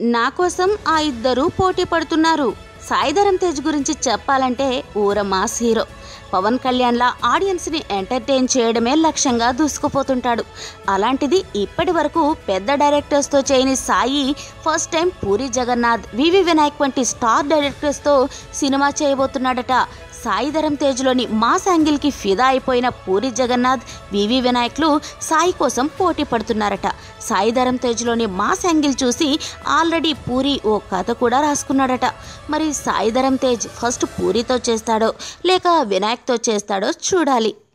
నా కోసం ఆ ఇద్దరు పోటీ పడుతున్నారు సాయిధరం తేజ్ గురించి చెప్పాలంటే ఊర మాస్ హీరో పవన్ కళ్యాణ్లా ఆడియన్స్ని ఎంటర్టైన్ చేయడమే లక్ష్యంగా దూసుకుపోతుంటాడు అలాంటిది ఇప్పటి వరకు పెద్ద డైరెక్టర్స్తో చేయని సాయి ఫస్ట్ టైం పూరి జగన్నాథ్ వివి వినాయక్ వంటి స్టార్ డైరెక్టర్స్తో సినిమా చేయబోతున్నాడట సాయిధరం తేజ్లోని మాస్ యాంగిల్కి ఫిదా అయిపోయిన పూరి జగన్నాథ్ వివి వినాయక్లు సాయి కోసం పోటీ పడుతున్నారట సాయిధరం తేజ్లోని మాస్ యాంగిల్ చూసి ఆల్రెడీ పూరి ఓ కథ కూడా రాసుకున్నాడట మరి సాయిధరం తేజ్ ఫస్ట్ పూరితో చేస్తాడో లేక వినాయక్తో చేస్తాడో చూడాలి